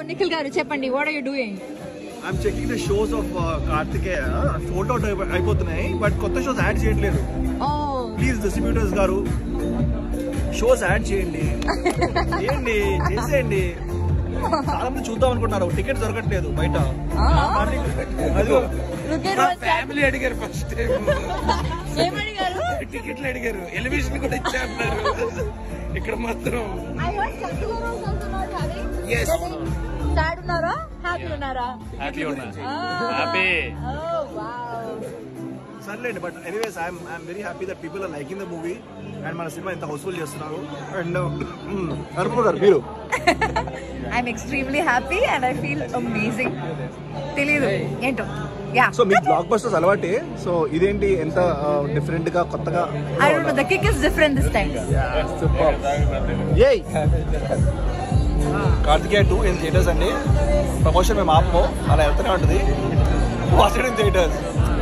నిఖిల్ గారు చెప్పండి what are you doing I'm checking the shows of Karthikeya sold out అయిపోతున్నాయి but కొత్త shows add చేయట్లేదు oh please distributors garu shows add చేయండి చేయండి చేసేయండి చాలా మంది చూద్దాం అనుకుంటున్నారు టికెట్ దొరకట్లేదు బయట అదిగో లుక్ ఎట్ వాట్ ఫ్యామిలీ అడిగారు ఫస్ట్ టైం ఏమడిగారు టికెట్లు అడిగారు ఎలివేషన్ కూడా ఇచ్చేస్తున్నారు ఇక్కడ మాత్రం ఐ వాస్ చక్కగా అనుకుంటున్నారు Yes. సాడ్ ఉన్నారా హ్యాపీ ఉన్నారా హ్యాపీ ఉన్నా Ah. Happy Oh, wow. సర్లేండి but anyways I'm I'm very happy that people are liking the movie and మన సినిమా ఇంత హౌస్ఫుల్ చేస్తున్నారు అండ్ నరుపు గారు మీరు I'm extremely happy and I feel amazing తెలీదు ఏంటో యా సో మీకు బ్లాక్ బస్టర్స్ అలవాటే సో ఇదేంటి ఎంత డిఫరెంట్ గా కొత్తగా I don't know the kick is different this time ఏయ్ కార్తికేయ టూ ఇన్ థియేటర్స్ అండి ప్రమోషన్ మేము ఆపము అలా వెళ్తూనే ఉంటుంది వాచ్ ఇన్ థియేటర్స్